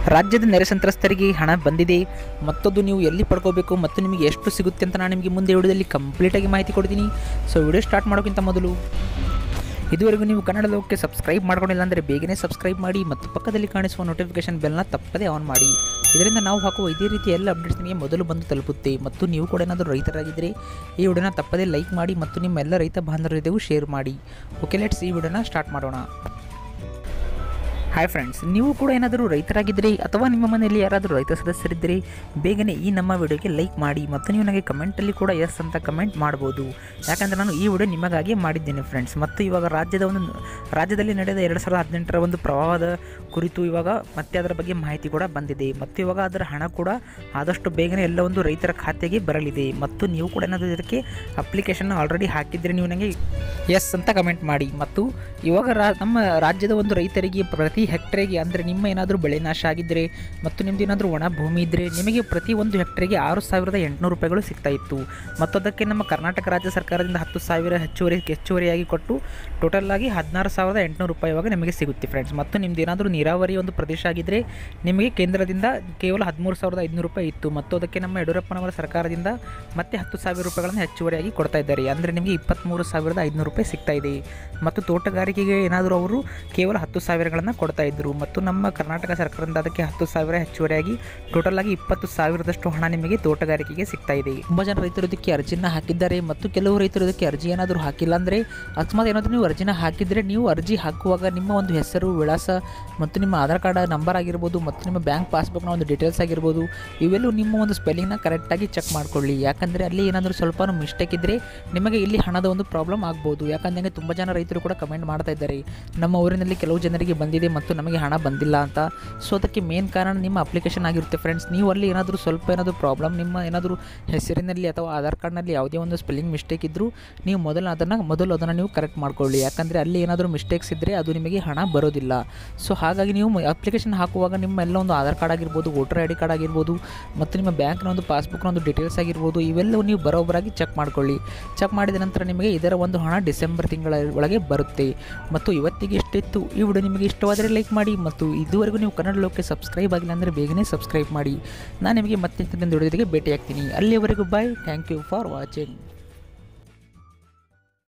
ರಾಜ್ಯದ ನೆರೆ ಸಂತ್ರಸ್ತರಿಗೆ ಹಣ ಬಂದಿದೆ ಮತ್ತದು ನೀವು ಎಲ್ಲಿ ಪಡ್ಕೋಬೇಕು ಮತ್ತು ನಿಮಗೆ ಎಷ್ಟು ಸಿಗುತ್ತೆ ಅಂತ ನಾನು ನಿಮಗೆ ಮುಂದೆ ವಿಡಿಯೋದಲ್ಲಿ ಕಂಪ್ಲೀಟಾಗಿ ಮಾಹಿತಿ ಕೊಡ್ತೀನಿ ಸೊ ವಿಡಿಯೋ ಸ್ಟಾರ್ಟ್ ಮಾಡೋಕ್ಕಿಂತ ಮೊದಲು ಇದುವರೆಗೂ ನೀವು ಕನ್ನಡ ಲೋಕಕ್ಕೆ ಸಬ್ಸ್ಕ್ರೈಬ್ ಮಾಡ್ಕೊಂಡಿಲ್ಲ ಅಂದರೆ ಬೇಗನೆ ಸಬ್ಸ್ಕ್ರೈಬ್ ಮಾಡಿ ಮತ್ತು ಪಕ್ಕದಲ್ಲಿ ಕಾಣಿಸುವ ನೋಟಿಫಿಕೇಶನ್ ಬೆಲ್ನ ತಪ್ಪದೇ ಆನ್ ಮಾಡಿ ಇದರಿಂದ ನಾವು ಹಾಕುವ ಇದೇ ರೀತಿ ಎಲ್ಲ ಅಪ್ಡೇಟ್ಸ್ ನಿಮಗೆ ಮೊದಲು ಬಂದು ತಲುಪುತ್ತೆ ಮತ್ತು ನೀವು ಕೂಡ ಏನಾದರೂ ರೈತರಾಗಿದ್ದರೆ ಈ ವಿಡಿಯೋನ ತಪ್ಪದೇ ಲೈಕ್ ಮಾಡಿ ಮತ್ತು ನಿಮ್ಮ ಎಲ್ಲ ರೈತ ಬಾಂಧವರಿದ್ದೆಗೂ ಶೇರ್ ಮಾಡಿ ಓಕೆ ಲೆಟ್ಸ್ ಈ ವಿಡಿಯೋನ ಸ್ಟಾರ್ಟ್ ಮಾಡೋಣ ಹಾಯ್ ಫ್ರೆಂಡ್ಸ್ ನೀವು ಕೂಡ ಏನಾದರೂ ರೈತರಾಗಿದ್ದರೆ ಅಥವಾ ನಿಮ್ಮ ಮನೆಯಲ್ಲಿ ಯಾರಾದರೂ ರೈತ ಸದಸ್ಯರಿದ್ದರೆ ಬೇಗನೆ ಈ ನಮ್ಮ ವಿಡಿಯೋಗೆ ಲೈಕ್ ಮಾಡಿ ಮತ್ತು ನೀವು ನನಗೆ ಕಮೆಂಟಲ್ಲಿ ಕೂಡ ಎಸ್ ಅಂತ ಕಮೆಂಟ್ ಮಾಡ್ಬೋದು ಯಾಕಂದರೆ ನಾನು ಈ ವಿಡಿಯೋ ನಿಮಗಾಗಿ ಮಾಡಿದ್ದೇನೆ ಫ್ರೆಂಡ್ಸ್ ಮತ್ತು ಇವಾಗ ರಾಜ್ಯದ ಒಂದು ರಾಜ್ಯದಲ್ಲಿ ನಡೆದ ಎರಡು ಸಾವಿರದ ಹದಿನೆಂಟರ ಒಂದು ಪ್ರವಾಹದ ಕುರಿತು ಇವಾಗ ಮತ್ತೆ ಅದರ ಬಗ್ಗೆ ಮಾಹಿತಿ ಕೂಡ ಬಂದಿದೆ ಮತ್ತು ಇವಾಗ ಅದರ ಹಣ ಕೂಡ ಆದಷ್ಟು ಬೇಗನೆ ಎಲ್ಲ ಒಂದು ರೈತರ ಖಾತೆಗೆ ಬರಲಿದೆ ಮತ್ತು ನೀವು ಕೂಡ ಏನಾದರೂ ಇದಕ್ಕೆ ಅಪ್ಲಿಕೇಶನ್ ಆಲ್ರೆಡಿ ಹಾಕಿದರೆ ನೀವು ನನಗೆ ಎಸ್ ಅಂತ ಕಮೆಂಟ್ ಮಾಡಿ ಮತ್ತು ಇವಾಗ ರಾ ನಮ್ಮ ರಾಜ್ಯದ ಒಂದು ರೈತರಿಗೆ ಪ್ರತಿ ಹೆಕ್ಟರ್ಗೆ ಅಂದರೆ ನಿಮ್ಮ ಏನಾದರೂ ಬೆಳೆ ನಾಶ ಆಗಿದ್ದರೆ ಮತ್ತು ನಿಮ್ಮದು ಏನಾದರೂ ಒಣ ಭೂಮಿ ಇದ್ದರೆ ನಿಮಗೆ ಪ್ರತಿ ಒಂದು ಹೆಕ್ಟರ್ಗೆ ಆರು ಸಾವಿರದ ಎಂಟುನೂರು ರೂಪಾಯಿಗಳು ಸಿಗ್ತಾ ಇತ್ತು ಮತ್ತು ಅದಕ್ಕೆ ನಮ್ಮ ಕರ್ನಾಟಕ ರಾಜ್ಯ ಸರ್ಕಾರದಿಂದ ಹತ್ತು ಸಾವಿರ ಹೆಚ್ಚುವರಿ ಹೆಚ್ಚುವರಿಯಾಗಿ ಕೊಟ್ಟು ಟೋಟಲ್ ಆಗಿ ಹದಿನಾರು ಸಾವಿರದ ಎಂಟುನೂರು ರೂಪಾಯಿ ಇವಾಗ ನಿಮಗೆ ಸಿಗುತ್ತೆ ಫ್ರೆಂಡ್ಸ್ ಮತ್ತು ನಿಮ್ದು ಏನಾದರೂ ನೀರಾವರಿ ಒಂದು ಪ್ರದೇಶ ಆಗಿದ್ದರೆ ನಿಮಗೆ ಕೇಂದ್ರದಿಂದ ಕೇವಲ ಹದಿಮೂರು ಸಾವಿರದ ಐದುನೂರು ರೂಪಾಯಿ ಇತ್ತು ಮತ್ತು ಅದಕ್ಕೆ ನಮ್ಮ ಯಡಿಯೂರಪ್ಪನವರ ಸರ್ಕಾರದಿಂದ ಮತ್ತೆ ಹತ್ತು ಸಾವಿರ ರೂಪಾಯಿಗಳನ್ನು ಹೆಚ್ಚುವರಿಯಾಗಿ ಕೊಡ್ತಾ ಇದ್ದಾರೆ ಅಂದರೆ ನಿಮಗೆ ಇಪ್ಪತ್ತ್ಮೂರು ಸಾವಿರದ ಐದುನೂರು ರೂಪಾಯಿ ಸಿಗ್ತಾ ಇದೆ ಮತ್ತು ತೋಟಗಾರಿಕೆಗೆ ಏನಾದರೂ ಅವರು ಕೇವಲ ಹತ್ತು ಸಾವಿರಗಳನ್ನು ಕೊಡ್ತಾ ಇದ್ದರು ಮತ್ತು ನಮ್ಮ ಕರ್ನಾಟಕ ಸರ್ಕಾರದಿಂದ ಅದಕ್ಕೆ ಹತ್ತು ಸಾವಿರ ಹೆಚ್ಚುವರಿಯಾಗಿ ಟೋಟಲ್ ಆಗಿ ಇಪ್ಪತ್ತು ಸಾವಿರದಷ್ಟು ಹಣ ನಿಮಗೆ ತೋಟಗಾರಿಕೆಗೆ ಸಿಗ್ತಾ ಇದೆ ತುಂಬ ಜನ ರೈತರು ಇದಕ್ಕೆ ಅರ್ಜಿನ ಹಾಕಿದ್ದಾರೆ ಮತ್ತು ಕೆಲವು ರೈತರು ಇದಕ್ಕೆ ಅರ್ಜಿ ಏನಾದರೂ ಹಾಕಿಲ್ಲ ಅಂದರೆ ಅಕಸ್ಮಾತ್ ಏನಾದರೂ ನೀವು ಅರ್ಜಿನ ಹಾಕಿದರೆ ನೀವು ಅರ್ಜಿ ಹಾಕುವಾಗ ನಿಮ್ಮ ಒಂದು ಹೆಸರು ವಿಳಾಸ ಮತ್ತು ನಿಮ್ಮ ಆಧಾರ್ ಕಾರ್ಡ್ ನಂಬರ್ ಆಗಿರ್ಬೋದು ಮತ್ತು ನಿಮ್ಮ ಬ್ಯಾಂಕ್ ಪಾಸ್ಬುಕ್ನ ಒಂದು ಡೀಟೇಲ್ಸ್ ಆಗಿರ್ಬೋದು ಇವೆಲ್ಲೂ ನಿಮ್ಮ ಒಂದು ಸ್ಪೆಲ್ಲಿಂಗ್ನ ಕರೆಕ್ಟಾಗಿ ಚೆಕ್ ಮಾಡ್ಕೊಳ್ಳಿ ಯಾಕಂದರೆ ಅಲ್ಲಿ ಏನಾದರೂ ಸ್ವಲ್ಪ ಮಿಸ್ಟೇಕ್ ಇದ್ದರೆ ನಿಮಗೆ ಇಲ್ಲಿ ಹಣದ ಒಂದು ಪ್ರಾಬ್ಲಮ್ ಆಗ್ಬೋದು ಯಾಕಂದರೆ ತುಂಬ ಜನ ರೈತರು ಕೂಡ ಕಮೆಂಟ್ ಮಾಡ್ತಾ ಇದ್ದಾರೆ ನಮ್ಮ ಊರಿನಲ್ಲಿ ಕೆಲವು ಜನರಿಗೆ ಬಂದಿದೆ ಮತ್ತು ನಮಗೆ ಹಣ ಬಂದಿಲ್ಲ ಅಂತ ಸೊ ಅದಕ್ಕೆ ಮೇನ್ ಕಾರಣ ನಿಮ್ಮ ಅಪ್ಲಿಕೇಶನ್ ಆಗಿರುತ್ತೆ ಫ್ರೆಂಡ್ಸ್ ನೀವು ಅಲ್ಲಿ ಏನಾದರೂ ಸ್ವಲ್ಪ ಏನಾದರೂ ಪ್ರಾಬ್ಲಮ್ ನಿಮ್ಮ ಏನಾದರೂ ಹೆಸರಿನಲ್ಲಿ ಅಥವಾ ಆಧಾರ್ ಕಾರ್ಡ್ನಲ್ಲಿ ಯಾವುದೇ ಒಂದು ಸ್ಪೆಲ್ಲಿಂಗ್ ಮಿಸ್ಟೇಕ್ ಇದ್ದರೂ ನೀವು ಮೊದಲು ಅದನ್ನು ಮೊದಲು ಅದನ್ನು ನೀವು ಕರೆಕ್ಟ್ ಮಾಡ್ಕೊಳ್ಳಿ ಯಾಕಂದರೆ ಅಲ್ಲಿ ಏನಾದರೂ ಮಿಸ್ಟೇಕ್ಸ್ ಇದ್ದರೆ ಅದು ನಿಮಗೆ ಹಣ ಬರೋದಿಲ್ಲ ಸೊ ಹಾಗಾಗಿ ನೀವು ಅಪ್ಲಿಕೇಶನ್ ಹಾಕುವಾಗ ನಿಮ್ಮ ಎಲ್ಲ ಒಂದು ಆಧಾರ್ ಕಾರ್ಡ್ ಆಗಿರ್ಬೋದು ವೋಟರ್ ಐ ಡಿ ಕಾರ್ಡ್ ಆಗಿರ್ಬೋದು ಮತ್ತು ನಿಮ್ಮ ಬ್ಯಾಂಕ್ನ ಒಂದು ಪಾಸ್ಬುಕ್ನ ಒಂದು ಡೀಟೇಲ್ಸ್ ಆಗಿರ್ಬೋದು ಇವೆಲ್ಲವೂ ನೀವು ಬರೋಬ್ಬರಾಗಿ ಚೆಕ್ ಮಾಡ್ಕೊಳ್ಳಿ ಚೆಕ್ ಮಾಡಿದ ನಂತರ ನಿಮಗೆ ಇದರ ಒಂದು ಹಣ ಡಿಸೆಂಬರ್ ತಿಂಗಳ ಒಳಗೆ ಬರುತ್ತೆ ಮತ್ತು ಇವತ್ತಿಗೆ ಎಷ್ಟಿತ್ತು ಈ ವಿಡಿಯೋ ನಿಮಗೆ ಇಷ್ಟವಾದರೆ ಲೈಕ್ ಮಾಡಿ ಮತ್ತು ಇದುವರೆಗೂ ನೀವು ಕನ್ನಡ ಲೋಕಕ್ಕೆ ಸಬ್ಸ್ಕ್ರೈಬ್ ಆಗಿಲ್ಲ ಅಂದರೆ ಬೇಗನೆ ಸಬ್ಸ್ಕ್ರೈಬ್ ಮಾಡಿ ನಾನು ನಿಮಗೆ ಮತ್ತೆ ವಿಡಿಯೋದಕ್ಕೆ ಭೇಟಿ ಆಗ್ತೀನಿ ಅಲ್ಲಿಯವರೆಗೂ bye thank you for watching